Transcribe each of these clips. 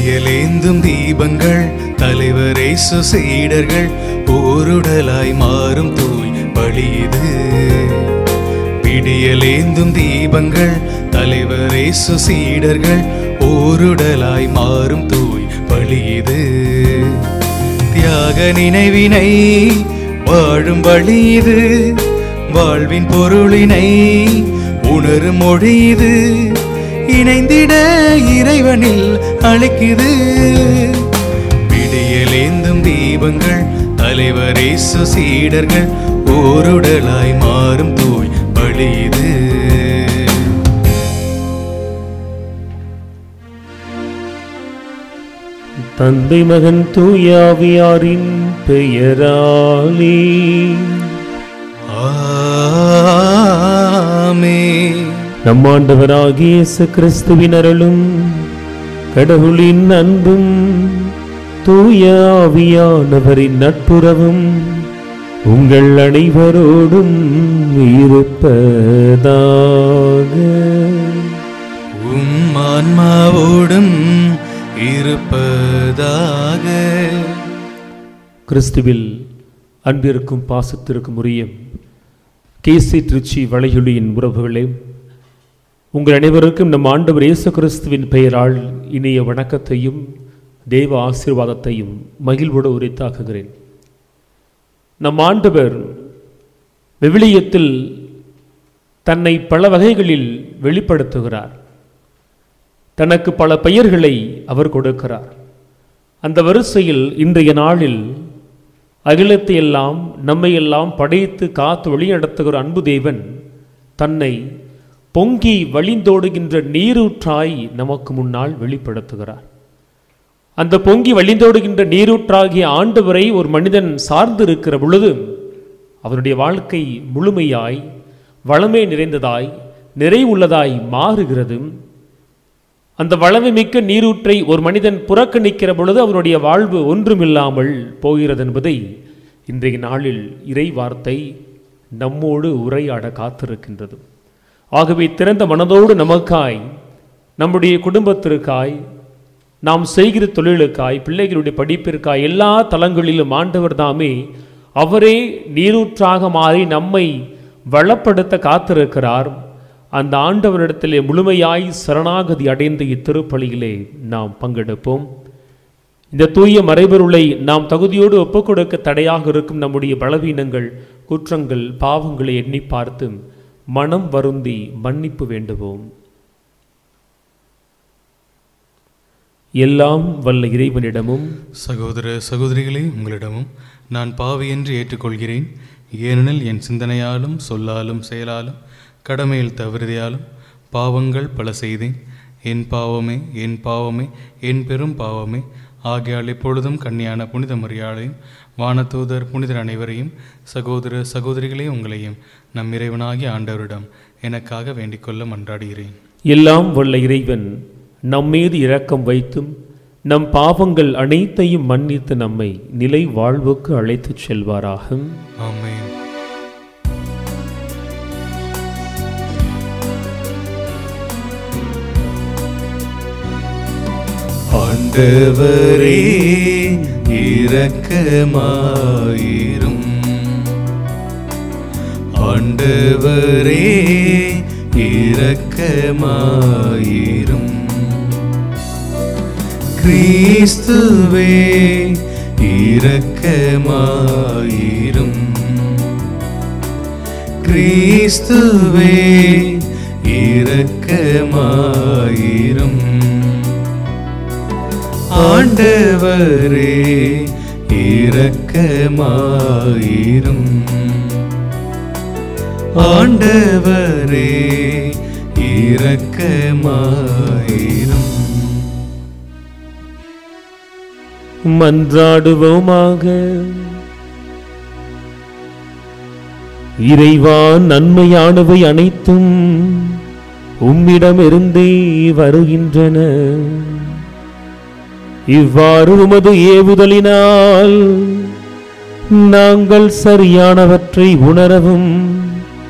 விடியலேந்தும் தீபங்கள் தலைவரேசு சீடர்கள் ஓருடலாய் மாறும் தூய் பலியுது விடியலேந்தும் தீபங்கள் தலைவரேசு சீடர்கள் ஓருடலாய் மாறும் தூய் பலியுது தியாக நினைவினை வாழும் வழி இது வாழ்வின் பொருளினை உணரும் மொழி இது இணைந்திட இறைவனில் அழைக்குது விடியலேந்தும் தீபங்கள் தலைவரேசு சீடர்கள் ஓருடலாய் மாறும் தூய் பலியுது தந்தை மகன் தூயாவியாரின் பெயராலே ஆமே நம் ஆண்டவராகிய இயேசு கிறிஸ்துவின் அருளும் கடவுளின் அன்பும் தூய ஆவியானவரின் நட்புறவும் உங்கள் அனைவரோடும் இருப்பதாக உம் ஆன்மாவோடும் இருப்பதாக கிறிஸ்துவில் அன்பிற்கும் பாசத்திற்கும் உரிய கேசி திருச்சி வளையொலியின் உறவுகளே உங்கள் அனைவருக்கும் நம் ஆண்டவர் இயேசு கிறிஸ்துவின் பெயரால் இனிய வணக்கத்தையும் தேவ ஆசீர்வாதத்தையும் மகிழ்வோடு உரித்தாக்குகிறேன் நம் ஆண்டவர் விவிலியத்தில் தன்னை பல வகைகளில் வெளிப்படுத்துகிறார் தனக்கு பல பெயர்களை அவர் கொடுக்கிறார் அந்த வரிசையில் இன்றைய நாளில் அகிலத்தை எல்லாம் நம்மை எல்லாம் படைத்து காத்து வழிநடத்துகிற அன்பு தேவன் தன்னை பொங்கி வழிந்தோடுகின்ற நீரூற்றாய் நமக்கு முன்னால் வெளிப்படுத்துகிறார் அந்த பொங்கி வழிந்தோடுகின்ற நீரூற்றாகிய ஆண்டவரை ஒரு மனிதன் சார்ந்து இருக்கிற பொழுது அவனுடைய வாழ்க்கை முழுமையாய் வளமே நிறைந்ததாய் நிறைவுள்ளதாய் மாறுகிறது அந்த வளமை மிக்க நீரூற்றை ஒரு மனிதன் புறக்கணிக்கிற பொழுது அவனுடைய வாழ்வு ஒன்றுமில்லாமல் போகிறது என்பதை இன்றைய நாளில் இறை வார்த்தை நம்மோடு உரையாட காத்திருக்கின்றது ஆகவே திறந்த மனதோடு நமக்காய் நம்முடைய குடும்பத்திற்காய் நாம் செய்கிற தொழிலுக்காய் பிள்ளைகளுடைய படிப்பிற்காய் எல்லா தலங்களிலும் ஆண்டவர் தாமே அவரே நீரூற்றாக மாறி நம்மை வளப்படுத்த காத்திருக்கிறார் அந்த ஆண்டவரிடத்திலே முழுமையாய் சரணாகதி அடைந்த இத்திருப்பலியிலே நாம் பங்கெடுப்போம் இந்த தூய மறைபொருளை நாம் தகுதியோடு ஒப்புக்கொடுக்க தடையாக இருக்கும் நம்முடைய பலவீனங்கள் குற்றங்கள் பாவங்களை எண்ணி பார்த்து மனம் வருந்தி மன்னிப்பு வேண்டுவோம் எல்லாம் வல்ல இறைவனிடமும் சகோதர சகோதரிகளே உங்களிடமும் நான் பாவி என்று ஏற்றுக்கொள்கிறேன் ஏனெனில் என் சிந்தனையாலும் சொல்லாலும் செயலாலும் கடமையில் தவறுதையாலும் பாவங்கள் பல செய்தேன் என் பாவமே என் பாவமே என் பெரும் பாவமே ஆகையால் எப்பொழுதும் கன்னியான புனித மரியாதையும் வானதூதர் புனிதர் அனைவரையும் சகோதர சகோதரிகளே உங்களையும் நம் இறைவனாகிய ஆண்டவரிடம் எனக்காக வேண்டிக்கொள்ள மன்றாடுகிறேன் எல்லாம் வல்ல இறைவன் நம்மீது இரக்கம் வைத்தும் நம் பாவங்கள் அனைத்தையும் மன்னித்து நம்மை நிலை வாழ்வுக்கு அழைத்துச் செல்வாராக ஆமென் ஆண்டவரே இரக்கமாயிரும் ஆண்டவரே இரக்கமாயிரும் கிறிஸ்துவே இரக்கமாயிரும் கிறிஸ்துவே இரக்கமாயிரும் ஆண்டவரே இரக்கமாயிரும் ஆண்டவரே இரக்கமாயிரும் மன்றாடுவோமாக இறைவா நன்மையானவை அனைத்தும் உம்மிடமிருந்தே வருகின்றன இவ்வாறு உமது ஏவுதலினால் நாங்கள் சரியானவற்றை உணரவும்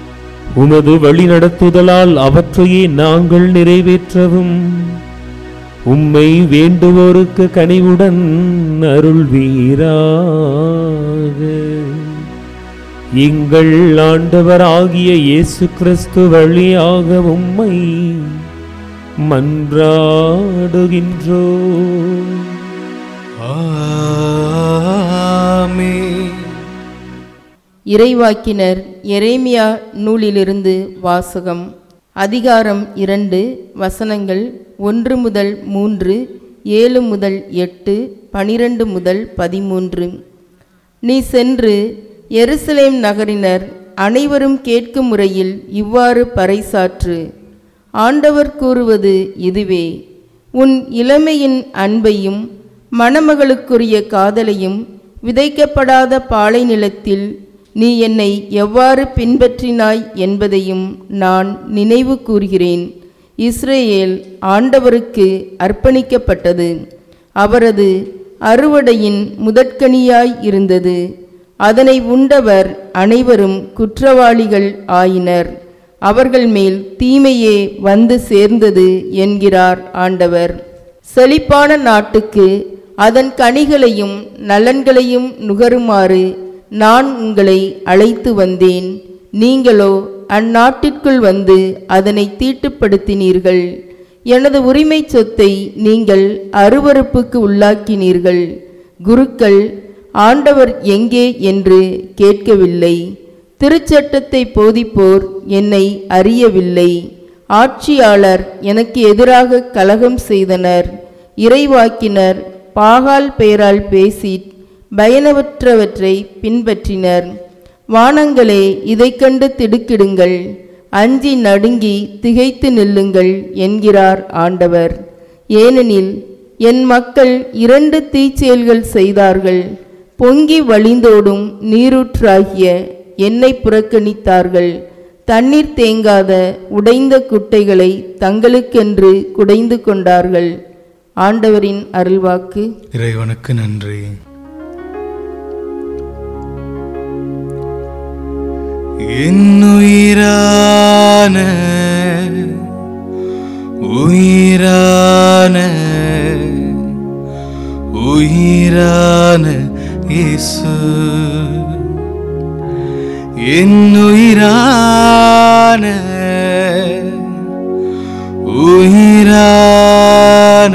உமது வழிநடத்துதலால் அவற்றையே நாங்கள் நிறைவேற்றவும் உம்மை வேண்டுவோருக்கு கனிவுடன் அருள்வீராக எங்கள் ஆண்டவராகிய இயேசு கிறிஸ்து வழியாக உம்மை மன்றாடுகின்றோ ஆமென் இறைவாக்கினர் எரேமியா நூலிலிருந்து வாசகம் அதிகாரம் இரண்டு வசனங்கள் ஒன்று முதல் மூன்று ஏழு முதல் எட்டு பனிரெண்டு முதல் பதிமூன்று நீ சென்று எருசலேம் நகரினர் அனைவரும் கேட்கும் முறையில் இவ்வாறு பறைசாற்று ஆண்டவர் கூறுவது இதுவே உன் இளமையின் அன்பையும் மணமகளுக்குரிய காதலையும் விதைக்கப்படாத பாலை நிலத்தில் நீ என்னை எவ்வாறு பின்பற்றினாய் என்பதையும் நான் நினைவு கூறுகிறேன் இஸ்ரேல் ஆண்டவருக்கு அர்ப்பணிக்கப்பட்டது அவரது அறுவடையின் முதற்கனியாய் இருந்தது அதனை உண்டவர் அனைவரும் குற்றவாளிகள் ஆயினர் அவர்கள் மேல் தீமையே வந்து சேர்ந்தது என்கிறார் ஆண்டவர் செழிப்பான நாட்டுக்கு அதன் கனிகளையும் நலன்களையும் நுகருமாறு நான் உங்களை அழைத்து வந்தேன் நீங்களோ அந்நாட்டிற்குள் வந்து அதனை தீட்டுப்படுத்தினீர்கள் எனது உரிமை சொத்தை நீங்கள் அருவருப்புக்கு உள்ளாக்கினீர்கள் குருக்கள் ஆண்டவர் எங்கே என்று கேட்கவில்லை திருச்சட்டத்தை போதிப்போர் என்னை அறியவில்லை ஆட்சியாளர் எனக்கு எதிராக கலகம் செய்தனர் இறைவாக்கினர் பாகால் பெயரால் பேசி பயனவற்றவற்றை பின்பற்றினர் வானங்களே இதைக் கண்டு திடுக்கிடுங்கள் அஞ்சி நடுங்கி திகைத்து நில்லுங்கள் என்கிறார் ஆண்டவர் ஏனெனில் என் மக்கள் இரண்டு தீச்செயல்கள் செய்தார்கள் பொங்கி வழிந்தோடும் நீரூற்றாகிய என்னை புறக்கணித்தார்கள் தண்ணீர் தேங்காத உடைந்த குட்டைகளை தங்களுக்கென்று குடைந்து கொண்டார்கள் ஆண்டவரின் அருள்வாக்கு இறைவனுக்கு நன்றி என்னுயிரான உயிரான உயிரான இயேசு என்னுயிரான உயிரான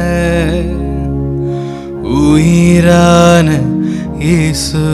உயிரான இயேசு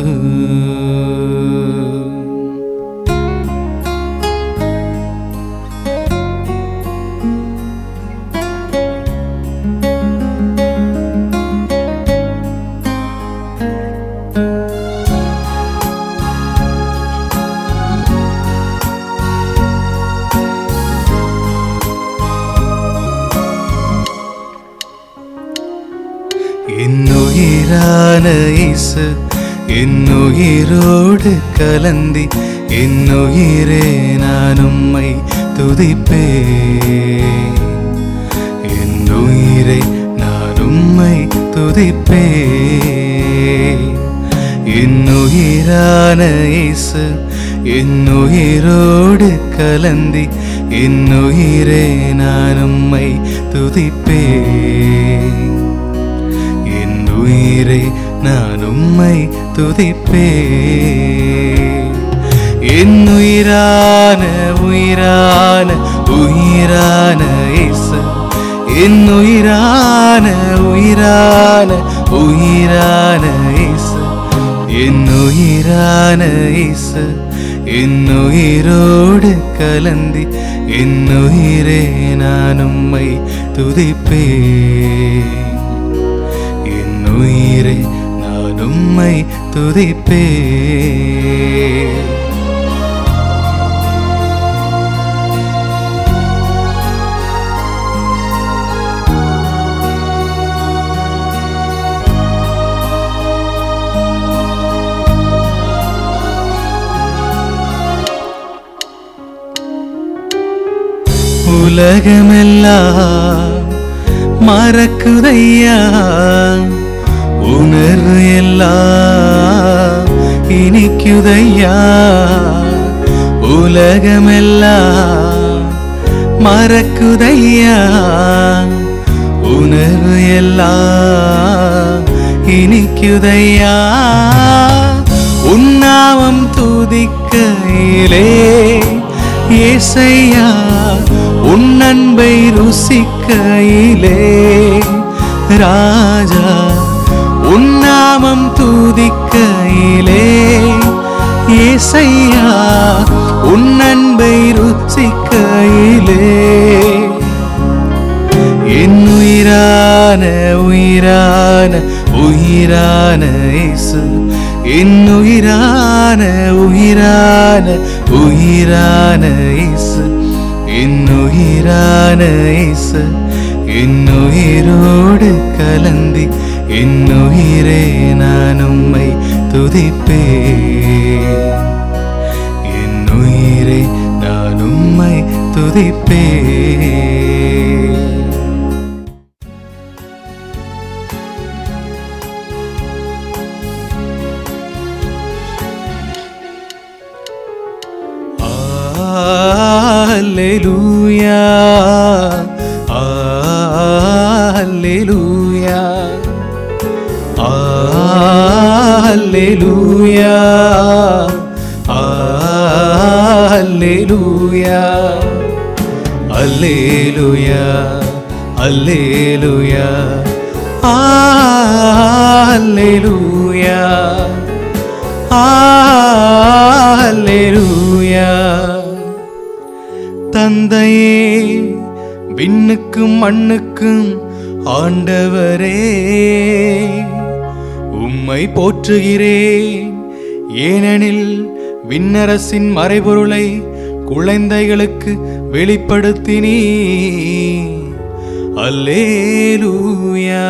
என்னுயிரான இயேசு என்னுயிரோடு கலந்தி என்னுயிரே நான் உம்மை துதிப்பேன் என்னுயிரை நான் உம்மை துதிப்பேன் என்னுயிரான இயேசு என்னுயிரோடு கலந்தி என்னுயிரே நான் உம்மை துதிப்பேன் என் உயிரை நான் உம்மை துதிப்பேன் என் உயிரான உயிரான உயிரான இயேசு என் உயிரான உயிரான உயிரான இயேசு என் உயிரான இயேசு என் உயிரோடு கலந்தி என் உயிரே நான் உம்மை துதிப்பேன் என் உயிரை நான் உம்மை துதிப்பேன் உலகமெல்லாம் மறக்குதையா உணர்வு எல்லாம் இனிக்குதையா உலகமெல்லாம் மறக்குதையா உணர்வு எல்லாம் இனிக்குதையா உன்னாமம் துதிக்கையிலே ஏசையா உன் அன்பை ருசிக்கையிலே ராஜா உன்னாமம் துதிக்கையிலே ஏசையா உன் அன்பை ருசிக்கையிலே என் உயிரான உயிரான உயிரான இயேசு என் உயிரான உயிரான உயிரான இயேசு என் உயிரான இயேசு என் உயிரோடு கலந்தி என் உயிரே நான் உம்மை துதிப்பேன் என் உயிரே நான் உம்மை துதிப்பேன் Alleluia. Alleluia. Alleluia. Alleluia. Alleluia. Alleluia. Alleluia. Alleluia. தந்தையே விண்ணுக்கும் மண்ணுக்கும் ஆண்டவரே உம்மை போற்றுகிறேன் ஏனெனில் விண்ணரசின் மறைபொருளை குழந்தைகளுக்கு வெளிப்படுத்தினீ அல்லேலூயா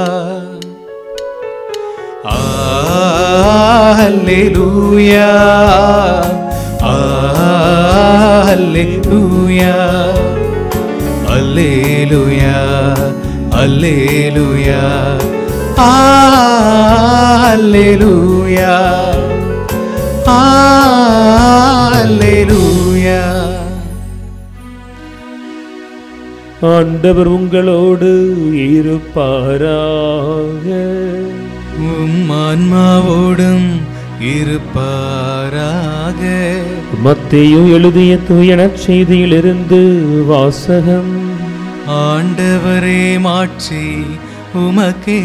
அல்லேலூயா அல்லேலூயா அல்லேலூயா அல்லேலூயா அல்லேலூயா அல்லேலூயா ஆண்டவர் உங்களோடு இருப்பாராக உம் ஆன்மாவோடும் இருப்பாராக மத்தேயு எழுதிய தூயன செய்தியிலிருந்து வாசகம் ஆண்டவரே மாட்சி உமக்கே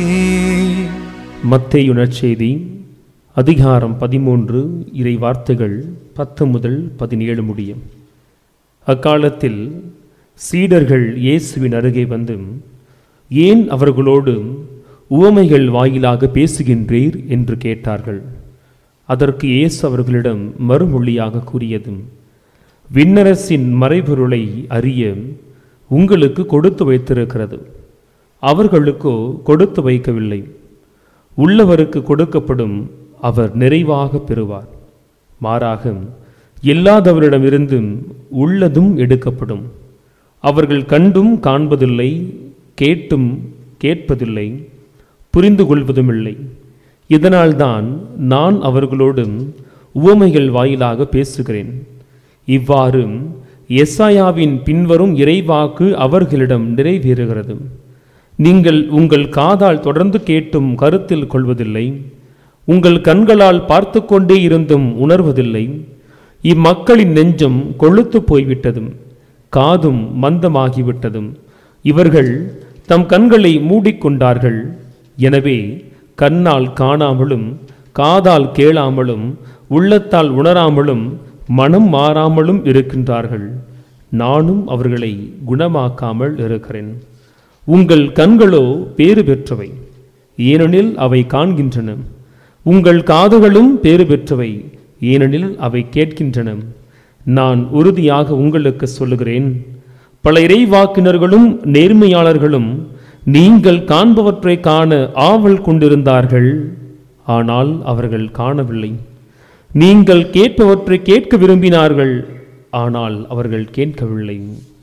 மத்தேயு நற்செய்தி அதிகாரம் பதிமூன்று இறை வார்த்தைகள் பத்து முதல் பதினேழு முடியும் அக்காலத்தில் சீடர்கள் இயேசுவின் அருகே வந்து ஏன் அவர்களோடு உவமைகள் வாயிலாக பேசுகின்றீர் என்று கேட்டார்கள் அதற்கு இயேசு அவர்களிடம் மறுமொழியாக கூறியது விண்ணரசின் மறைபொருளை அறிய உங்களுக்கு கொடுத்து வைத்திருக்கிறது அவர்களுக்கோ கொடுத்து வைக்கவில்லை உள்ளவருக்கு கொடுக்கப்படும் அவர் நிறைவாக பெறுவார் மாறாக இல்லாதவரிடமிருந்தும் உள்ளதும் எடுக்கப்படும் அவர்கள் கண்டும் காண்பதில்லை கேட்டும் கேட்பதில்லை புரிந்து கொள்வதுமில்லை இதனால்தான் நான் அவர்களோடு உவமைகள் வாயிலாக பேசுகிறேன் இவ்வாறு எஸ்ஐயாவின் பின்வரும் இறைவாக்கு அவர்களிடம் நிறைவேறுகிறது நீங்கள் உங்கள் காதால் தொடர்ந்து கேட்டும் கருத்தில் கொள்வதில்லை உங்கள் கண்களால் பார்த்து கொண்டே இருந்தும் உணர்வதில்லை இம்மக்களின் நெஞ்சம் கொழுத்து போய்விட்டதும் காதும் மந்தமாகிவிட்டதும் இவர்கள் தம் கண்களை மூடிக்கொண்டார்கள் எனவே கண்ணால் காணாமலும் காதால் கேளாமலும் உள்ளத்தால் உணராமலும் மனம் மாறாமலும் இருக்கின்றார்கள் நானும் அவர்களை குணமாக்காமல் இருக்கிறேன் உங்கள் கண்களோ பேறு பெற்றவை ஏனெனில் அவை காண்கின்றன உங்கள் காதுகளும் பேறு பெற்றவை ஏனெனில் அவை கேட்கின்றன நான் உறுதியாக உங்களுக்கு சொல்லுகிறேன் பல இறைவாக்கினர்களும் நேர்மையாளர்களும் நீங்கள் காண்பவற்றை காண ஆவல் கொண்டிருந்தார்கள் ஆனால் அவர்கள் காணவில்லை நீங்கள் கேட்பவற்றை கேட்க விரும்பினார்கள் ஆனால் அவர்கள் கேட்கவில்லை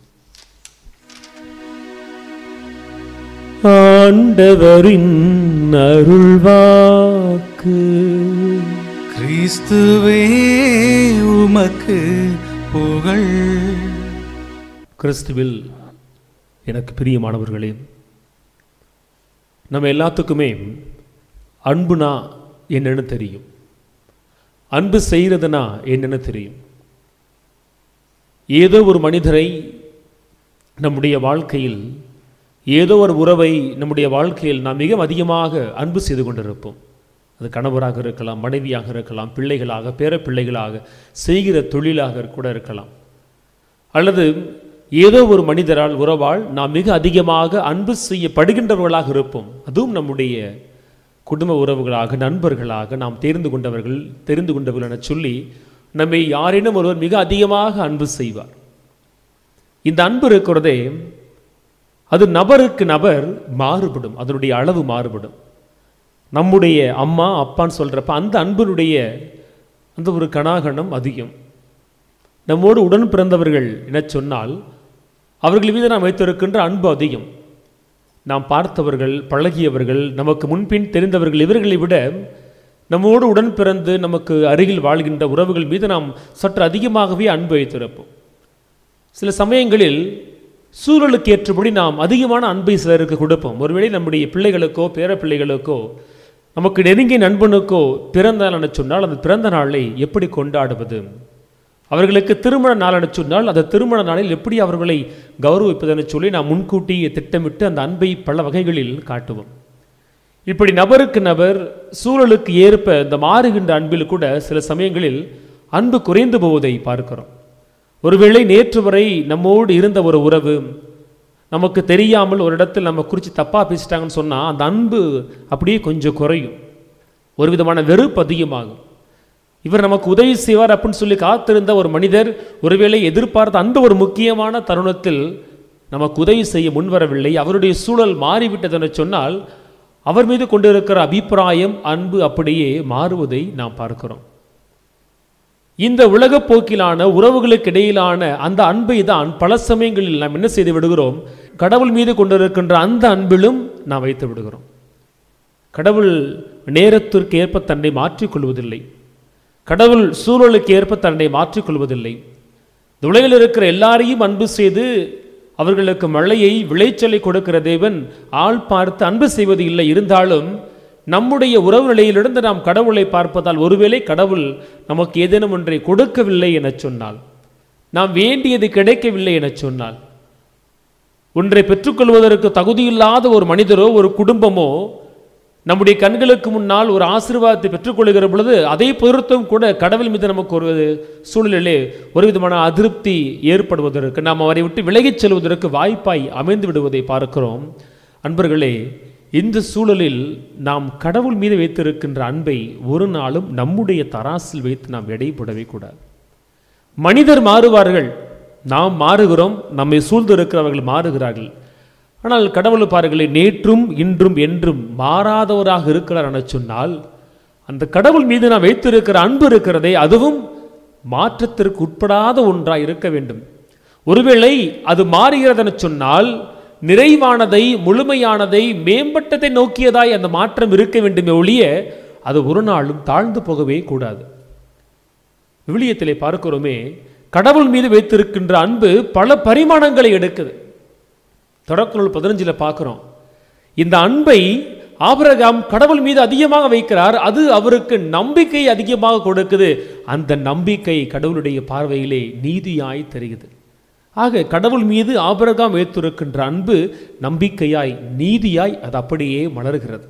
ஆண்டவரின் அருள்வாக்கு கிறிஸ்துவே உமக்கு புகழ் கிறிஸ்துவில் எனக்கு பிரியமானவர்களே நம்ம எல்லாத்துக்குமே அன்புனா என்னன்னு தெரியும் அன்பு செய்கிறதுனா என்னன்னு தெரியும் ஏதோ ஒரு மனிதரை நம்முடைய வாழ்க்கையில் ஏதோ ஒரு உறவை நம்முடைய வாழ்க்கையில் நாம் மிக அதிகமாக அன்பு செய்து கொண்டிருப்போம் அது கணவராக இருக்கலாம் மனைவியாக இருக்கலாம் பிள்ளைகளாக பேரப்பிள்ளைகளாக செய்கிற தொழிலாக கூட இருக்கலாம் அல்லது ஏதோ ஒரு மனிதரால் உறவால் நாம் மிக அதிகமாக அன்பு செய்யப்படுகின்றவர்களாக இருப்போம் அதுவும் நம்முடைய குடும்ப உறவுகளாக நண்பர்களாக நாம் தெரிந்து கொண்டவர்கள் தெரிந்து கொண்டவர்கள் என சொல்லி நம்மை யாரேனும் ஒருவர் மிக அதிகமாக அன்பு செய்வார் இந்த அன்பு இருக்கிறதே அது நபருக்கு நபர் மாறுபடும் அதனுடைய அளவு மாறுபடும் நம்முடைய அம்மா அப்பான்னு சொல்கிறப்ப அந்த அன்பினுடைய அந்த ஒரு கணாகணம் அதிகம் நம்மோடு உடன் பிறந்தவர்கள் என சொன்னால் அவர்கள் மீது நாம் வைத்திருக்கின்ற அன்பு அதிகம் நாம் பார்த்தவர்கள் பழகியவர்கள் நமக்கு முன்பின் தெரிந்தவர்கள் இவர்களை விட நம்மோடு உடன் பிறந்து நமக்கு அருகில் வாழ்கின்ற உறவுகள் மீது நாம் சற்று அதிகமாகவே அன்பு வைத்திருப்போம் சில சமயங்களில் சூழலுக்கு ஏற்றபடி நாம் அதிகமான அன்பை சிலருக்கு கொடுப்போம் ஒருவேளை நம்முடைய பிள்ளைகளுக்கோ பேர பிள்ளைகளுக்கோ நமக்கு நெருங்கிய நண்பனுக்கோ பிறந்த நாள் என சொன்னால் அந்த பிறந்த நாளை எப்படி கொண்டாடுவது அவர்களுக்கு திருமண நாள் என சொன்னால் அந்த திருமண நாளில் எப்படி அவர்களை கௌரவிப்பதென சொல்லி நாம் முன்கூட்டியே திட்டமிட்டு அந்த அன்பை பல வகைகளில் காட்டுவோம் இப்படி நபருக்கு நபர் சூழலுக்கு ஏற்ப இந்த மாறுகின்ற அன்பில் கூட சில சமயங்களில் அன்பு குறைந்து போவதை பார்க்கிறோம் ஒருவேளை நேற்று வரை நம்மோடு இருந்த ஒரு உறவு நமக்கு தெரியாமல் ஒரு இடத்தில் நம்ம குறித்து தப்பாக பேசிட்டாங்கன்னு சொன்னால் அந்த அன்பு அப்படியே கொஞ்சம் குறையும் ஒரு விதமான வெறுப்பு அதிகமாகும் இவர் நமக்கு உதவி செய்வார் அப்படின்னு சொல்லி காத்திருந்த ஒரு மனிதர் ஒருவேளை எதிர்பார்த்த அந்த ஒரு முக்கியமான தருணத்தில் நமக்கு உதவி செய்ய முன்வரவில்லை அவருடைய சூழல் மாறிவிட்டதென சொன்னால் அவர் மீது கொண்டிருக்கிற அபிப்பிராயம் அன்பு அப்படியே மாறுவதை நாம் பார்க்கிறோம் இந்த உலகப் போக்கிலான உறவுகளுக்கு இடையிலான அந்த அன்பை தான் பல சமயங்களில் நாம் என்ன செய்து விடுகிறோம் கடவுள் மீது கொண்டிருக்கின்ற அந்த அன்பிலும் நாம் வைத்து விடுகிறோம் கடவுள் நேரத்திற்கு ஏற்ப தன்னை மாற்றிக்கொள்வதில்லை கடவுள் சூழலுக்கு ஏற்ப தன்னை மாற்றிக்கொள்வதில்லை இந்த உலகில் இருக்கிற எல்லாரையும் அன்பு செய்து அவர்களுக்கு மழையை விளைச்சலை கொடுக்கிற தேவன் ஆள் பார்த்து அன்பு செய்வது இல்லை இருந்தாலும் நம்முடைய உறவு நிலையிலிருந்து நாம் கடவுளை பார்ப்பதால் ஒருவேளை கடவுள் நமக்கு ஏதேனும் ஒன்றை கொடுக்கவில்லை என சொன்னால் நாம் வேண்டியது கிடைக்கவில்லை என சொன்னால் ஒன்றை பெற்றுக்கொள்வதற்கு தகுதியில்லாத ஒரு மனிதரோ ஒரு குடும்பமோ நம்முடைய கண்களுக்கு முன்னால் ஒரு ஆசீர்வாதத்தை பெற்றுக்கொள்கிற பொழுது அதை பொறுத்தும் கூட கடவுள் மீது நமக்கு ஒரு சூழலிலே ஒரு விதமான அதிருப்தி ஏற்படுவதற்கு நாம் அவரை விட்டு விலகிச் செல்வதற்கு வாய்ப்பாய் அமைந்து விடுவதை பார்க்கிறோம் அன்பர்களே இந்த சூழலில் நாம் கடவுள் மீது வைத்திருக்கின்ற அன்பை ஒரு நாளும் நம்முடைய தராசில் வைத்து நாம் எடை போடவே கூடாது மனிதர் மாறுவார்கள் நாம் மாறுகிறோம் நம்மை சூழ்ந்து இருக்கிறவர்கள் மாறுகிறார்கள் ஆனால் கடவுள் பாருங்களேன் நேற்றும் இன்றும் என்றும் மாறாதவராக இருக்கிறார் என சொன்னால் அந்த கடவுள் மீது நாம் வைத்திருக்கிற அன்பு இருக்கிறதே அதுவும் மாற்றத்திற்கு உட்படாத ஒன்றாய் இருக்க வேண்டும் ஒருவேளை அது மாறுகிறதென சொன்னால் நிறைவானதை முழுமையானதை மேம்பட்டதை நோக்கியதாய் அந்த மாற்றம் இருக்க வேண்டுமே ஒழிய அது ஒரு நாளும் தாழ்ந்து போகவே கூடாது விவிலியத்திலே பார்க்கிறோமே கடவுள் மீது வைத்திருக்கின்ற அன்பு பல பரிமாணங்களை எடுக்குது தொடக்க நூல் பதினஞ்சில் பார்க்குறோம் இந்த அன்பை ஆபிரகாம் கடவுள் மீது அதிகமாக வைக்கிறார் அது அவருக்கு நம்பிக்கை அதிகமாக கொடுக்குது அந்த நம்பிக்கை கடவுளுடைய பார்வையிலே நீதியாய் தெரியுது ஆக கடவுள் மீது ஆபிரகாம் வைத்திருக்கின்ற அன்பு நம்பிக்கையாய் நீதியாய் அது அப்படியே மலர்கிறது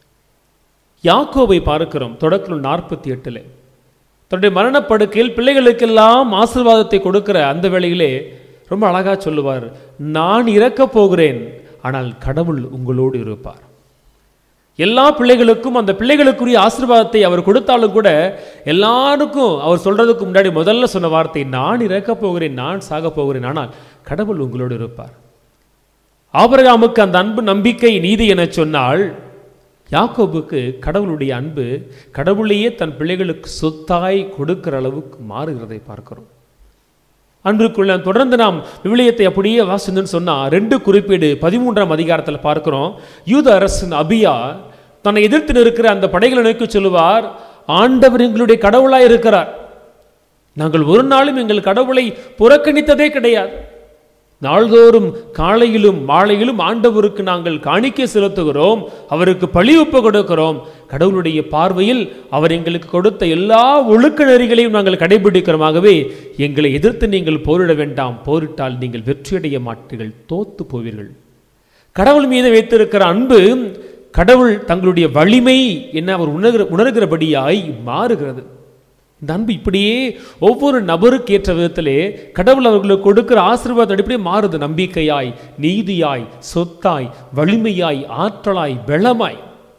யாக்கோவை பார்க்கிறோம் தொடக்க நூல் நாற்பத்தி எட்டில் தன்னுடைய மரணப்படுக்கையில் பிள்ளைகளுக்கெல்லாம் ஆசீர்வாதத்தை கொடுக்கிற அந்த வேளையிலே ரொம்ப அழகா சொல்லுவார் நான் இறக்கப் போகிறேன் ஆனால் கடவுள் உங்களோடு இருப்பார் எல்லா பிள்ளைகளுக்கும் அந்த பிள்ளைகளுக்குரிய ஆசீர்வாதத்தை அவர் கொடுத்தாலும் கூட எல்லாருக்கும் அவர் சொல்றதுக்கு முன்னாடி முதல்ல சொன்ன வார்த்தை நான் இறக்கப் போகிறேன் நான் சாக போகிறேன் ஆனால் கடவுள் உங்களோடு இருப்பார் ஆபரகாமுக்கு அந்த அன்பு நம்பிக்கை நீதி என சொன்னால் யாக்கோபுக்கு கடவுளுடைய அன்பு கடவுளையே தன் பிள்ளைகளுக்கு சொத்தாய் கொடுக்கிற அளவுக்கு மாறுகிறதை பார்க்கிறோம் அன்றுக்குள்ள தொடர்ந்து நாம் விவிலியத்தை அப்படியே வாசிந்தோன்னு சொன்னா ரெண்டு குறிப்பீடு பதிமூன்றாம் அதிகாரத்தில் பார்க்கிறோம் யூத அரசன் அபியா தன்னை எதிர்த்து நிற்கிற அந்த படைகளை நோக்கி சொல்லுவார் ஆண்டவர் எங்களுடைய கடவுளாய் இருக்கிறார் நாங்கள் ஒரு நாளும் எங்கள் கடவுளை புறக்கணித்ததே கிடையாது நாள்தோறும் காலையிலும் மாலையிலும் ஆண்டவருக்கு நாங்கள் காணிக்கை செலுத்துகிறோம் அவருக்கு பழி ஒப்பு கொடுக்கிறோம் கடவுளுடைய பார்வையில் அவர் எங்களுக்கு கொடுத்த எல்லா ஒழுக்க நெறிகளையும் நாங்கள் கடைபிடிக்கிறோமாகவே எங்களை எதிர்த்து நீங்கள் போரிட வேண்டாம் போரிட்டால் நீங்கள் வெற்றியடைய மாட்டீர்கள் தோத்து போவீர்கள் கடவுள் மீது வைத்திருக்கிற அன்பு கடவுள் தங்களுடைய வலிமை என்ன அவர் உணர்கிற உணர்கிறபடியாய் மாறுகிறது இந்த அன்பு இப்படியே ஒவ்வொரு நபருக்கு ஏற்ற விதத்திலே கடவுள் அவர்களுக்கு கொடுக்கிற ஆசீர்வாதம் அடிப்படையே மாறுது நம்பிக்கையாய் நீதியாய் சொத்தாய் வலிமையாய் ஆற்றலாய் பலமாய்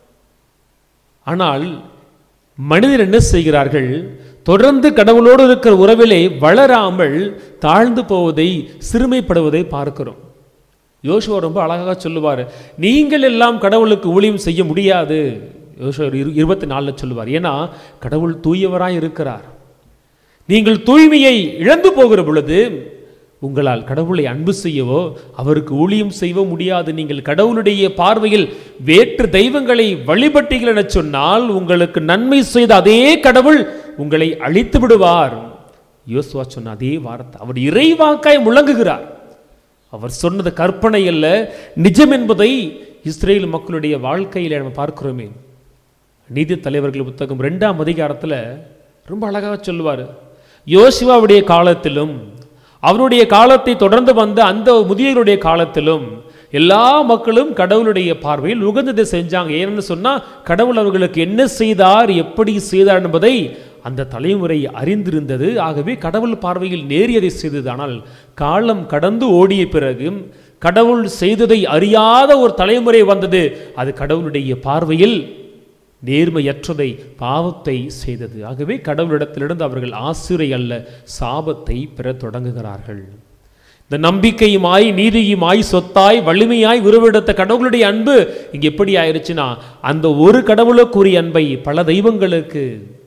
ஆனால் மனிதர் என்ன செய்கிறார்கள் தொடர்ந்து கடவுளோடு இருக்கிற உறவிலே வளராமல் தாழ்ந்து போவதை சிறுமைப்படுவதை பார்க்கிறோம் யோசுவா ரொம்ப அழகாக சொல்லுவார் நீங்கள் எல்லாம் கடவுளுக்கு ஊழியம் செய்ய முடியாது யோசுவா இரு இருபத்தி நாலில் சொல்லுவார் ஏன்னா கடவுள் தூயவராய் இருக்கிறார் நீங்கள் தூய்மையை இழந்து போகிற பொழுது உங்களால் கடவுளை அன்பு செய்யவோ அவருக்கு ஊழியம் செய்யவோ முடியாது நீங்கள் கடவுளுடைய பார்வையில் வேற்று தெய்வங்களை வழிபட்டீர்கள் என சொன்னால் உங்களுக்கு நன்மை செய்த அதே கடவுள் உங்களை அழித்து விடுவார் யோசுவா சொன்ன அதே வார்த்தை அவர் இறைவாக்காய் முழங்குகிறார் அவர் சொன்னது கற்பனை அல்ல நிஜம் என்பதை இஸ்ரேல் மக்களுடைய வாழ்க்கையில் நம்ம பார்க்கிறோமே நீதி தலைவர்கள் புத்தகம் ரெண்டாம் அதிகாரத்தில் ரொம்ப அழகாக சொல்லுவார் யோசுவாவுடைய காலத்திலும் அவருடைய காலத்தை தொடர்ந்து வந்த அந்த முதியவருடைய காலத்திலும் எல்லா மக்களும் கடவுளுடைய பார்வையில் உகந்ததை செஞ்சாங்க ஏன்னு சொன்னா கடவுள் அவர்களுக்கு என்ன செய்தார் எப்படி செய்தார் என்பதை அந்த தலைமுறை அறிந்திருந்தது ஆகவே கடவுள் பார்வையில் நேரியதை செய்தது ஆனால் காலம் கடந்து ஓடிய பிறகு கடவுள் செய்ததை அறியாத ஒரு தலைமுறை வந்தது அது கடவுளுடைய பார்வையில் நேர்மையற்றதை பாவத்தை செய்தது ஆகவே கடவுளிடத்திலிருந்து அவர்கள் ஆசிரை அல்ல சாபத்தை பெறத் தொடங்குகிறார்கள் இந்த நம்பிக்கையுமாய் நீதியுமாய் சொத்தாய் வலிமையாய் உருவெடுத்த கடவுளுடைய அன்பு இங்க எப்படி ஆயிருச்சுன்னா அந்த ஒரு கடவுளுக்குரிய அன்பை பல தெய்வங்களுக்கு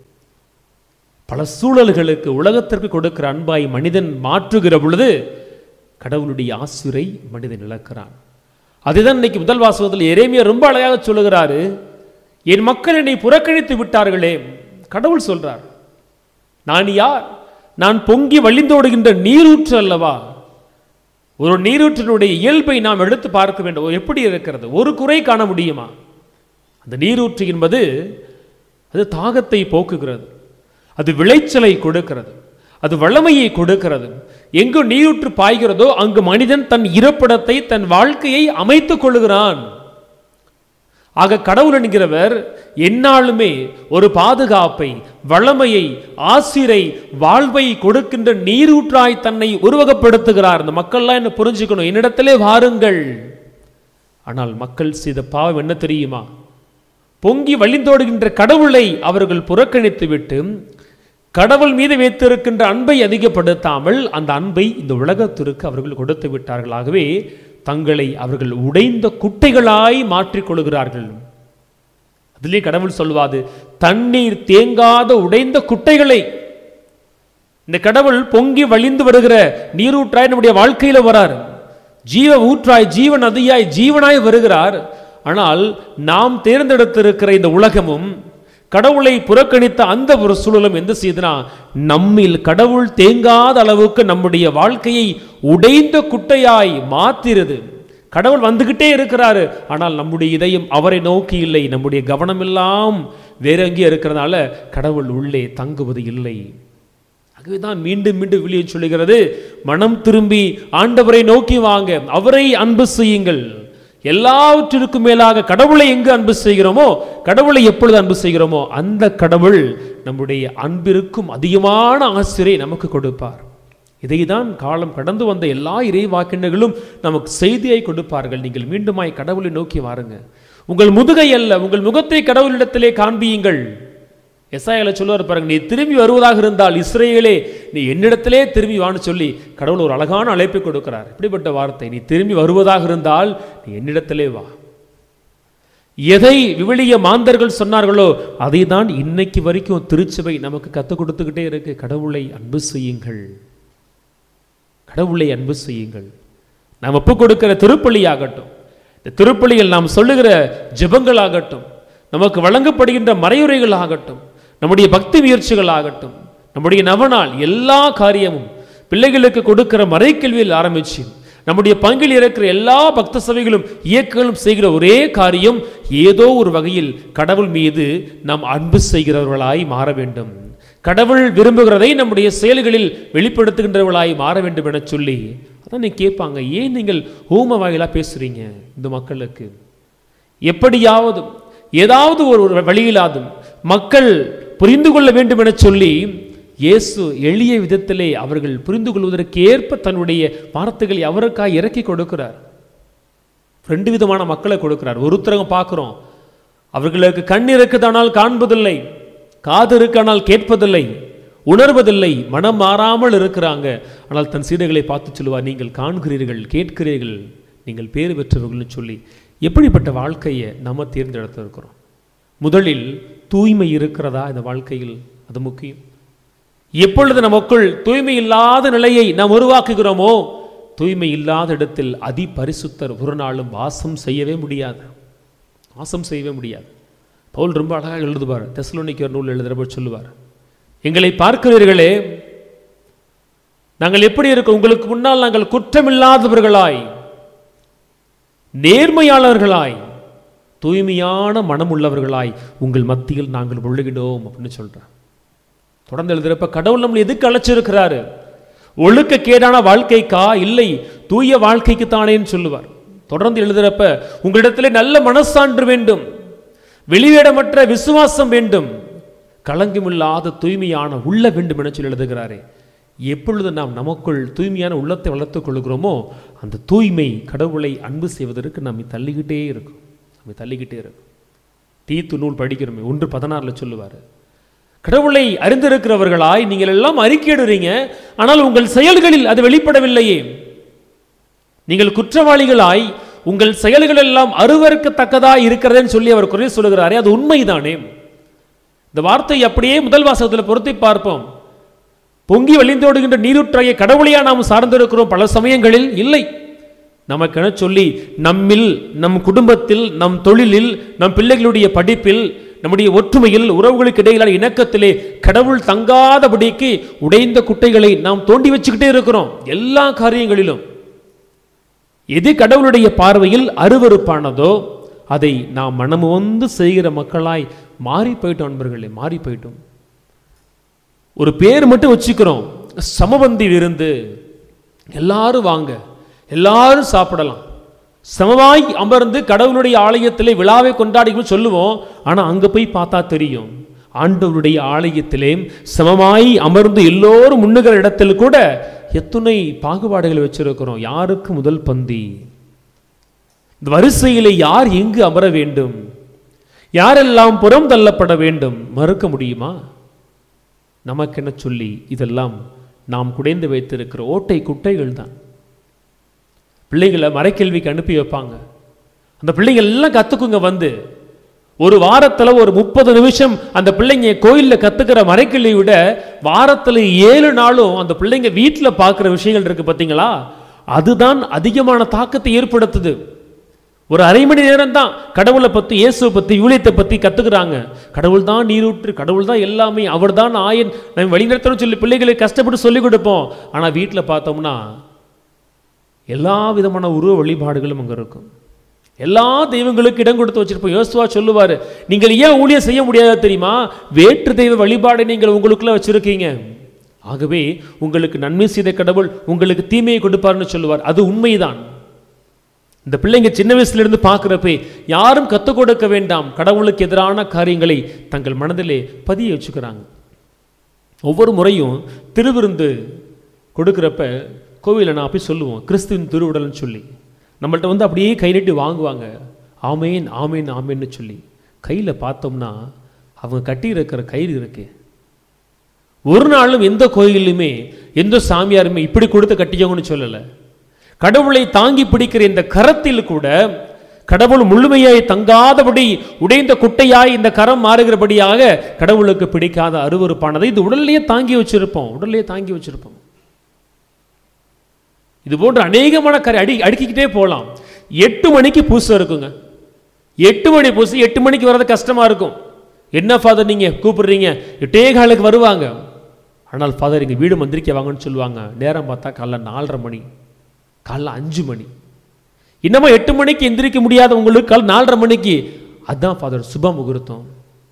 பல சூழல்களுக்கு உலகத்திற்கு கொடுக்கிற அன்பாய் மனிதன் மாற்றுகிற பொழுது கடவுளுடைய ஆசிரை மனிதன் இழக்கிறான் அதுதான் இன்னைக்கு முதல் வாசகத்தில் எரேமியா ரொம்ப அழகாக சொல்லுகிறாரு என் மக்கள் என்னை புறக்கணித்து விட்டார்களே கடவுள் சொல்றார் நான் யார் நான் பொங்கி வழிந்தோடுகின்ற நீரூற்று அல்லவா ஒரு நீரூற்றினுடைய இயல்பை நாம் எடுத்து பார்க்க வேண்டும் எப்படி இருக்கிறது ஒரு குறை காண முடியுமா அந்த நீரூற்று என்பது அது தாகத்தை போக்குகிறது அது விளைச்சலை கொடுக்கிறது அது வளமையை கொடுக்கிறது எங்கு நீரூற்று பாய்கிறதோ அங்கு மனிதன் தன் இருப்பிடத்தை தன் வாழ்க்கையை அமைத்துக் கொள்ளுகிறான் ஆக கடவுள் என்கிறவர் எந்நாளுமே ஒரு பாதுகாப்பை வளமையை ஆசிரை வாழ்வை கொடுக்கின்ற நீரூற்றாய் தன்னை உருவகப்படுத்துகிறார் இந்த மக்கள்லாம் என்ன புரிஞ்சுக்கணும் என்னிடத்திலே வாருங்கள் ஆனால் மக்கள் செய்த பாவம் என்ன தெரியுமா பொங்கி வழிந்தோடுகின்ற கடவுளை அவர்கள் புறக்கணித்து விட்டு கடவுள் மீது வைத்திருக்கின்ற அன்பை அதிகப்படுத்தாமல் அந்த அன்பை இந்த உலகத்திற்கு அவர்கள் கொடுத்து விட்டார்கள் ஆகவே தங்களை அவர்கள் உடைந்த குட்டைகளாய் மாற்றிக் கொள்கிறார்கள் அதிலே கடவுள் சொல்வாது தண்ணீர் தேங்காத உடைந்த குட்டைகளை இந்த கடவுள் பொங்கி வழிந்து வருகிற நீரூற்றாய் நம்முடைய வாழ்க்கையில வரார் ஜீவ ஊற்றாய் ஜீவ நதியாய் ஜீவனாய் வருகிறார் ஆனால் நாம் தேர்ந்தெடுத்திருக்கிற இந்த உலகமும் கடவுளை புறக்கணித்த அந்த ஒரு சூழலும் எந்த செய்யுதுன்னா நம்மில் கடவுள் தேங்காத அளவுக்கு நம்முடைய வாழ்க்கையை உடைந்த குட்டையாய் மாத்திருது கடவுள் வந்துகிட்டே இருக்கிறாரு ஆனால் நம்முடைய இதயம் அவரை நோக்கி இல்லை நம்முடைய கவனம் எல்லாம் வேற எங்கேயும் இருக்கிறதுனால கடவுள் உள்ளே தங்குவது இல்லை ஆகவேதான் மீண்டும் மீண்டும் வெளியே சொல்லுகிறது மனம் திரும்பி ஆண்டவரை நோக்கி வாங்க அவரை அன்பு செய்யுங்கள் எல்லாவற்றிற்கும் மேலாக கடவுளை எங்கு அன்பு செய்கிறோமோ கடவுளை எப்பொழுது அன்பு செய்கிறோமோ அந்த கடவுள் நம்முடைய அன்பிற்கும் அதிகமான ஆசிரியை நமக்கு கொடுப்பார் இதைதான் காலம் கடந்து வந்த எல்லா இறை வாக்கினர்களும் நமக்கு செய்தியை கொடுப்பார்கள் நீங்கள் மீண்டுமாய் கடவுளை நோக்கி வாருங்க உங்கள் முதுகை அல்ல உங்கள் முகத்தை கடவுளிடத்திலே காண்பியுங்கள் எஸ்ஐல சொல்லுவார் பாருங்க நீ திரும்பி வருவதாக இருந்தால் இஸ்ரேலே நீ என்னிடத்திலே திரும்பி வான்னு சொல்லி கடவுள் ஒரு அழகான அழைப்பை கொடுக்கிறார் இப்படிப்பட்ட வார்த்தை நீ திரும்பி வருவதாக இருந்தால் நீ என்னிடத்திலே வா எதை விவிலிய மாந்தர்கள் சொன்னார்களோ அதை தான் இன்னைக்கு வரைக்கும் திருச்சபை நமக்கு கற்றுக் கொடுத்துக்கிட்டே இருக்கு கடவுளை அன்பு செய்யுங்கள் கடவுளை அன்பு செய்யுங்கள் நாம் ஒப்பு கொடுக்கிற திருப்பள்ளியாகட்டும் இந்த திருப்பள்ளியில் நாம் சொல்லுகிற ஜெபங்களாகட்டும் நமக்கு வழங்கப்படுகின்ற மறையுரைகள் ஆகட்டும் நம்முடைய பக்தி முயற்சிகள் ஆகட்டும் நம்முடைய நவநாள் எல்லா காரியமும் பிள்ளைகளுக்கு கொடுக்கிற மறைக்கல்வியில் ஆரம்பிச்சு நம்முடைய பங்கில் இருக்கிற எல்லா பக்த சபைகளும் இயக்கங்களும் செய்கிற ஒரே காரியம் ஏதோ ஒரு வகையில் கடவுள் மீது நாம் அன்பு செய்கிறவர்களாய் மாற வேண்டும் கடவுள் விரும்புகிறதை நம்முடைய செயல்களில் வெளிப்படுத்துகின்றவர்களாய் மாற வேண்டும் என சொல்லி அதான் நீ கேட்பாங்க ஏன் நீங்கள் ஊம வாயிலா பேசுறீங்க இந்த மக்களுக்கு எப்படியாவது ஏதாவது ஒரு ஒரு வழியிலாவது மக்கள் புரிந்து கொள்ள வேண்டும் என சொல்லி இயேசு எளிய விதத்திலே அவர்கள் புரிந்து கொள்வதற்கு ஏற்ப தன்னுடைய வார்த்தைகளை அவருக்காக இறக்கி கொடுக்கிறார் ரெண்டு விதமான மக்களை கொடுக்கிறார் ஒருத்தரங்க பார்க்குறோம் அவர்களுக்கு கண் இருக்குதானால் காண்பதில்லை காது இருக்கானால் கேட்பதில்லை உணர்வதில்லை மனம் மாறாமல் இருக்கிறாங்க ஆனால் தன் சீடர்களை பார்த்து சொல்லுவார் நீங்கள் காண்கிறீர்கள் கேட்கிறீர்கள் நீங்கள் பேறு பெற்றவர்கள்னு சொல்லி எப்படிப்பட்ட வாழ்க்கையை நம்ம தேர்ந்தெடுத்திருக்கிறோம் முதலில் தூய்மை இருக்கிறதா இந்த வாழ்க்கையில் அது முக்கியம் எப்பொழுது நமக்குள் தூய்மை இல்லாத நிலையை நாம் உருவாக்குகிறோமோ தூய்மை இல்லாத இடத்தில் அதி பரிசுத்தர் ஒரு நாளும் வாசம் செய்யவே முடியாது வாசம் செய்யவே முடியாது பவுல் ரொம்ப அழகாக எழுதுவார் தெசலோனிக்கர் நூல் எழுதுறப்ப சொல்லுவார் எங்களை பார்க்கிறீர்களே நாங்கள் எப்படி இருக்கோம் உங்களுக்கு முன்னால் நாங்கள் குற்றமில்லாதவர்களாய் நேர்மையாளர்களாய் தூய்மையான மனம் உள்ளவர்களாய் உங்கள் மத்தியில் நாங்கள் ஒழுகினோம் அப்படின்னு சொல்றேன் தொடர்ந்து எழுதுறப்ப கடவுள் நம்மளை எதுக்கு அழைச்சிருக்கிறாரு ஒழுக்க கேடான வாழ்க்கைக்கா இல்லை தூய வாழ்க்கைக்கு தானேன்னு சொல்லுவார் தொடர்ந்து எழுதுறப்ப உங்களிடத்திலே நல்ல மனசான்று வேண்டும் வெளிவேடமற்ற விசுவாசம் வேண்டும் களங்கமில்லாத தூய்மையான உள்ள வேண்டும் என சொல்லி எழுதுகிறாரே எப்பொழுது நாம் நமக்குள் தூய்மையான உள்ளத்தை வளர்த்துக் கொள்கிறோமோ அந்த தூய்மை கடவுளை அன்பு செய்வதற்கு நம்மை தள்ளிக்கிட்டே இருக்கும் நம்மை தள்ளிக்கிட்டே இருக்கும் தீத்து நூல் படிக்கிறோமே ஒன்று பதினாறில் சொல்லுவார் கடவுளை அறிந்திருக்கிறவர்களாய் நீங்கள் எல்லாம் அறிக்கையிடுறீங்க ஆனால் உங்கள் செயல்களில் அது வெளிப்படவில்லையே நீங்கள் குற்றவாளிகளாய் உங்கள் செயல்கள் எல்லாம் அருவருக்கத்தக்கதா இருக்கிறதுன்னு சொல்லி அவர் குறை சொல்லுகிறாரே அது உண்மைதானே இந்த வார்த்தை அப்படியே முதல் வாசகத்தில் பொருத்தி பார்ப்போம் பொங்கி வழிந்தோடுகின்ற நீரூற்றாய கடவுளையா நாம் சார்ந்திருக்கிறோம் பல சமயங்களில் இல்லை நமக்கென சொல்லி நம்மில் நம் குடும்பத்தில் நம் தொழிலில் நம் பிள்ளைகளுடைய படிப்பில் நம்முடைய ஒற்றுமையில் உறவுகளுக்கு இடையிலான இணக்கத்திலே கடவுள் தங்காதபடிக்கு உடைந்த குட்டைகளை நாம் தோண்டி வச்சுக்கிட்டே இருக்கிறோம் எல்லா காரியங்களிலும் எது கடவுளுடைய பார்வையில் அருவருப்பானதோ அதை நாம் மனமு வந்து செய்கிற மக்களாய் மாறி போயிட்டோம் நண்பர்களே மாறி போயிட்டோம் ஒரு பேர் மட்டும் வச்சுக்கிறோம் சமபந்தி விருந்து எல்லாரும் வாங்க எல்லாரும் சாப்பிடலாம் சமமாய் அமர்ந்து கடவுளுடைய ஆலயத்திலே விழாவை கொண்டாடி சொல்லுவோம் ஆனா அங்க போய் பார்த்தா தெரியும் ஆண்டவருடைய ஆலயத்திலே சமமாய் அமர்ந்து எல்லோரும் முன்னுகிற இடத்தில் கூட எத்துணை பாகுபாடுகள் வச்சிருக்கிறோம் யாருக்கு முதல் பந்தி இந்த வரிசையிலே யார் எங்கு அமர வேண்டும் யாரெல்லாம் புறம் தள்ளப்பட வேண்டும் மறுக்க முடியுமா நமக்கென சொல்லி இதெல்லாம் நாம் குடைந்து வைத்திருக்கிற ஓட்டை குட்டைகள் தான் பிள்ளைகளை மறைக்கல்விக்கு அனுப்பி வைப்பாங்க அந்த பிள்ளைங்க எல்லாம் கத்துக்குங்க வந்து ஒரு வாரத்துல ஒரு முப்பது நிமிஷம் அந்த பிள்ளைங்க கோயில்ல கத்துக்கிற மறைக்கல்வி விட வாரத்துல ஏழு நாளும் அந்த பிள்ளைங்க வீட்டுல பார்க்குற விஷயங்கள் இருக்கு பார்த்தீங்களா அதுதான் அதிகமான தாக்கத்தை ஏற்படுத்துது ஒரு அரை மணி நேரம் தான் கடவுளை பத்தி இயேசுவை பத்தி யூலியத்தை பத்தி கத்துக்கிறாங்க கடவுள் தான் நீரூற்று கடவுள் தான் எல்லாமே அவர் தான் ஆயன் நம்ம வழிநடத்தணும் சொல்லி பிள்ளைகளுக்கு கஷ்டப்பட்டு சொல்லிக் கொடுப்போம் ஆனா வீட்டில் பார்த்தோம்னா எல்லா விதமான உருவ வழிபாடுகளும் அங்கே இருக்கும் எல்லா தெய்வங்களுக்கு இடம் கொடுத்து வச்சிருப்போம் யோசுவா சொல்லுவார் நீங்கள் ஏன் ஊழியம் செய்ய முடியாது தெரியுமா வேற்று தெய்வ வழிபாடை நீங்கள் உங்களுக்குள்ள வச்சிருக்கீங்க ஆகவே உங்களுக்கு நன்மை செய்த கடவுள் உங்களுக்கு தீமையை கொடுப்பார்னு சொல்லுவார் அது உண்மைதான் இந்த பிள்ளைங்க சின்ன வயசுல இருந்து பார்க்குறப்ப யாரும் கற்றுக் கொடுக்க வேண்டாம் கடவுளுக்கு எதிரான காரியங்களை தங்கள் மனதிலே பதிய வச்சுக்கிறாங்க ஒவ்வொரு முறையும் திருவிருந்து கொடுக்குறப்ப கோவிலில் நான் போய் சொல்லுவோம் கிறிஸ்துவின் திருவுடல்னு சொல்லி நம்மள்ட்ட வந்து அப்படியே கை நீட்டி வாங்குவாங்க ஆமேன் ஆமேன் ஆமேன்னு சொல்லி கையில் பார்த்தோம்னா அவங்க கட்டி இருக்கிற கயிறு இருக்கு ஒரு நாளும் எந்த கோயிலுமே எந்த சாமியாருமே இப்படி கொடுத்து கட்டிக்கோங்கன்னு சொல்லலை கடவுளை தாங்கி பிடிக்கிற இந்த கரத்தில் கூட கடவுள் முழுமையாய் தங்காதபடி உடைந்த குட்டையாய் இந்த கரம் மாறுகிறபடியாக கடவுளுக்கு பிடிக்காத அருவருப்பானதை இது உடல்லையே தாங்கி வச்சிருப்போம் உடல்லையே தாங்கி வச்சிருப்போம் இது போன்ற அநேகமான கரை அடி அடுக்கிக்கிட்டே போகலாம் எட்டு மணிக்கு பூசை இருக்குங்க எட்டு மணி பூசை எட்டு மணிக்கு வர்றது கஷ்டமா இருக்கும் என்ன ஃபாதர் நீங்க கூப்பிடுறீங்க எட்டே காலுக்கு வருவாங்க ஆனால் ஃபாதர் இங்கே வீடு மந்திரிக்க வாங்கன்னு சொல்லுவாங்க நேரம் பார்த்தா காலைல நாலரை மணி காலைல அஞ்சு மணி இன்னமா எட்டு மணிக்கு எந்திரிக்க முடியாத உங்களுக்கு கால் நாலரை மணிக்கு அதான் ஃபாதர் சுப முகூர்த்தம்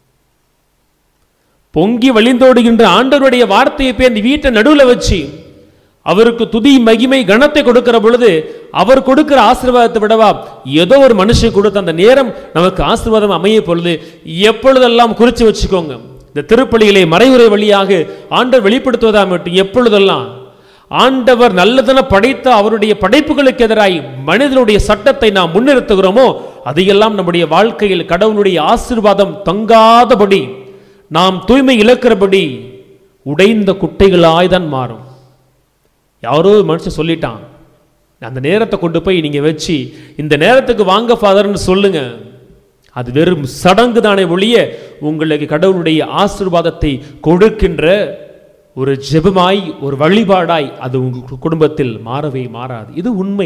பொங்கி வழிந்தோடுகின்ற ஆண்டவருடைய வார்த்தையை போய் அந்த வீட்டை நடுவுல வச்சு அவருக்கு துதி மகிமை கணத்தை கொடுக்கிற பொழுது அவர் கொடுக்கிற ஆசீர்வாதத்தை விடவா ஏதோ ஒரு மனுஷன் கொடுத்த அந்த நேரம் நமக்கு ஆசீர்வாதம் அமைய பொழுது எப்பொழுதெல்லாம் குறிச்சு வச்சுக்கோங்க இந்த திருப்பலிகளை மறைவுரை வழியாக ஆண்டவர் வெளிப்படுத்துவதா மட்டும் எப்பொழுதெல்லாம் ஆண்டவர் நல்லதென படைத்த அவருடைய படைப்புகளுக்கு எதிராய் மனிதனுடைய சட்டத்தை நாம் முன்னிறுத்துகிறோமோ அதையெல்லாம் நம்முடைய வாழ்க்கையில் கடவுளுடைய ஆசீர்வாதம் தங்காதபடி நாம் தூய்மை இழக்கிறபடி உடைந்த குட்டைகளாய் தான் மாறும் யாரோ ஒரு மனுஷன் சொல்லிட்டான் அந்த நேரத்தை கொண்டு போய் நீங்க வச்சு இந்த நேரத்துக்கு வாங்க ஃபாதர்னு சொல்லுங்க அது வெறும் சடங்கு தானே ஒழிய உங்களுக்கு கடவுளுடைய ஆசீர்வாதத்தை கொடுக்கின்ற ஒரு ஜெபமாய் ஒரு வழிபாடாய் அது உங்க குடும்பத்தில் மாறவே மாறாது இது உண்மை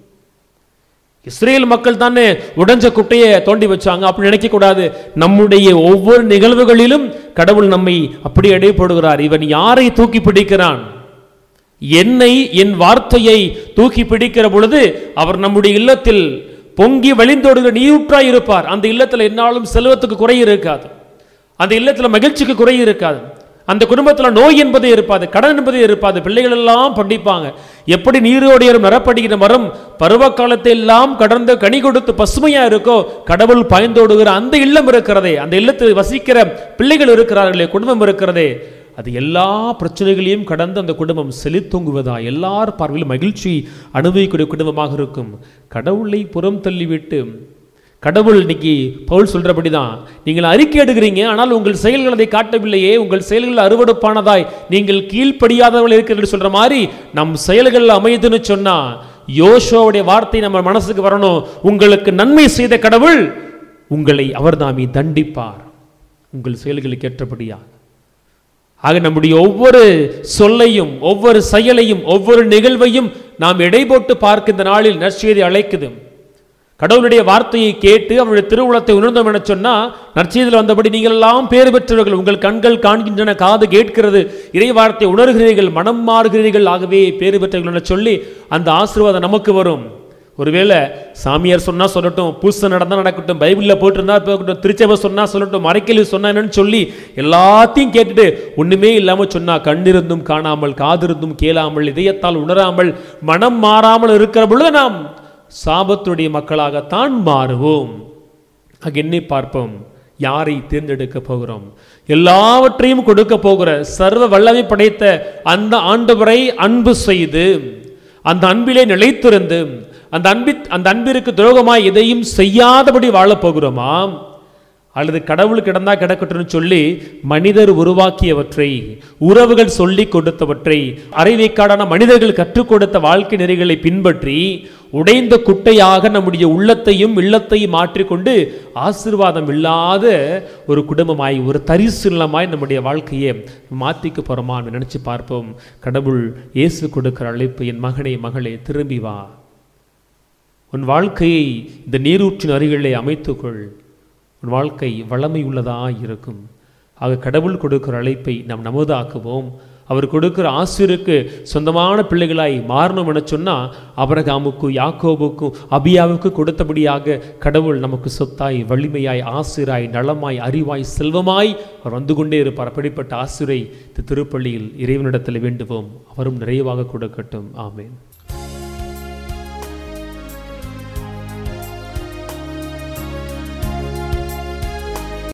இஸ்ரேல் மக்கள் தானே உடைஞ்ச குட்டையை தோண்டி வச்சாங்க அப்படி நினைக்க கூடாது நம்முடைய ஒவ்வொரு நிகழ்வுகளிலும் கடவுள் நம்மை அப்படி எடைப்படுகிறார் இவன் யாரை தூக்கி பிடிக்கிறான் என்னை என் வார்த்தையை தூக்கி பிடிக்கிற பொழுது அவர் நம்முடைய இல்லத்தில் பொங்கி வழிந்தோடுகிற நீரூற்றாய் இருப்பார் அந்த இல்லத்தில் என்னாலும் செல்வத்துக்கு குறை இருக்காது அந்த இல்லத்தில் மகிழ்ச்சிக்கு குறை இருக்காது அந்த குடும்பத்தில் நோய் என்பதே இருப்பாது கடன் என்பதே இருப்பாது பிள்ளைகள் எல்லாம் படிப்பாங்க எப்படி நீரோடையரும் நிரப்படுகிற மரம் பருவ காலத்தை எல்லாம் கடந்து கனி கொடுத்து பசுமையா இருக்கோ கடவுள் பாய்ந்தோடுகிற அந்த இல்லம் இருக்கிறதே அந்த இல்லத்தில் வசிக்கிற பிள்ளைகள் இருக்கிறார்களே குடும்பம் இருக்கிறதே அது எல்லா பிரச்சனைகளையும் கடந்து அந்த குடும்பம் செழித்தொங்குவதா எல்லார் பார்வையிலும் மகிழ்ச்சி அனுபவிக்கக்கூடிய குடும்பமாக இருக்கும் கடவுளை புறம் தள்ளிவிட்டு கடவுள் இன்னைக்கு பவுல் சொல்றபடி தான் நீங்கள் அறிக்கை எடுக்கிறீங்க ஆனால் உங்கள் செயல்கள் அதை காட்டவில்லையே உங்கள் செயல்கள் அறுவடுப்பானதாய் நீங்கள் கீழ்ப்படியாதவர்கள் இருக்கிறது சொல்ற மாதிரி நம் செயல்கள் அமையுதுன்னு சொன்னா யோசோவுடைய வார்த்தை நம்ம மனசுக்கு வரணும் உங்களுக்கு நன்மை செய்த கடவுள் உங்களை அவர்தாமே தண்டிப்பார் உங்கள் செயல்களுக்கு ஏற்றபடியாக ஆக நம்முடைய ஒவ்வொரு சொல்லையும் ஒவ்வொரு செயலையும் ஒவ்வொரு நிகழ்வையும் நாம் எடை போட்டு பார்க்க இந்த நாளில் நற்செய்தி அழைக்குது கடவுளுடைய வார்த்தையை கேட்டு அவருடைய திருவுளத்தை உணர்ந்தோம் என சொன்னா நற்செய்தியில் வந்தபடி நீங்கள் எல்லாம் பேறு பெற்றவர்கள் உங்கள் கண்கள் காண்கின்றன காது கேட்கிறது இறை வார்த்தை உணர்கிறீர்கள் மனம் மாறுகிறீர்கள் ஆகவே பேறு பெற்றவர்கள் என சொல்லி அந்த ஆசீர்வாதம் நமக்கு வரும் ஒருவேளை சாமியார் சொன்னா சொல்லட்டும் பூசை நடந்தா நடக்கட்டும் பைபிளில் போட்டிருந்தா போகட்டும் திருச்சபை சொன்னா சொல்லட்டும் மறைக்கல்வி சொன்னா என்னன்னு சொல்லி எல்லாத்தையும் கேட்டுட்டு ஒண்ணுமே இல்லாம சொன்னா கண்ணிருந்தும் காணாமல் காதிருந்தும் கேளாமல் இதயத்தால் உணராமல் மனம் மாறாமல் இருக்கிற பொழுது நாம் சாபத்துடைய மக்களாகத்தான் மாறுவோம் ஆக என்னை பார்ப்போம் யாரை தேர்ந்தெடுக்க போகிறோம் எல்லாவற்றையும் கொடுக்க போகிற சர்வ வல்லமை படைத்த அந்த ஆண்டவரை அன்பு செய்து அந்த அன்பிலே நிலைத்திருந்து அந்த அன்பி அந்த அன்பிற்கு துரோகமாய் எதையும் செய்யாதபடி வாழப் போகிறோமா அல்லது கடவுள் கிடந்தா கிடக்கட்டும்னு சொல்லி மனிதர் உருவாக்கியவற்றை உறவுகள் சொல்லி கொடுத்தவற்றை அரைவேக்காடான மனிதர்கள் கற்றுக் கொடுத்த வாழ்க்கை நெறிகளை பின்பற்றி உடைந்த குட்டையாக நம்முடைய உள்ளத்தையும் இல்லத்தையும் மாற்றிக்கொண்டு ஆசீர்வாதம் இல்லாத ஒரு குடும்பமாய் ஒரு தரிசு நிலமாய் நம்முடைய வாழ்க்கையை மாற்றிக்க போகிறோமா நினைச்சு பார்ப்போம் கடவுள் இயேசு கொடுக்கிற அழைப்பு என் மகனே மகளே திரும்பி வா உன் வாழ்க்கையை இந்த நீரூற்றின் அருகிலே அமைத்துக்கொள் உன் வாழ்க்கை வளமை உள்ளதாக இருக்கும் ஆக கடவுள் கொடுக்கிற அழைப்பை நாம் நமதாக்குவோம் அவர் கொடுக்கிற ஆசிரியருக்கு சொந்தமான பிள்ளைகளாய் மாறணும் என சொன்னால் அபரகாமுக்கும் யாக்கோபுக்கும் அபியாவுக்கும் கொடுத்தபடியாக கடவுள் நமக்கு சொத்தாய் வலிமையாய் ஆசிராய் நலமாய் அறிவாய் செல்வமாய் அவர் வந்து கொண்டே இருப்பார் அப்படிப்பட்ட ஆசிரை இந்த திருப்பள்ளியில் இறைவனிடத்தில் வேண்டுவோம் அவரும் நிறைவாக கொடுக்கட்டும் ஆமேன்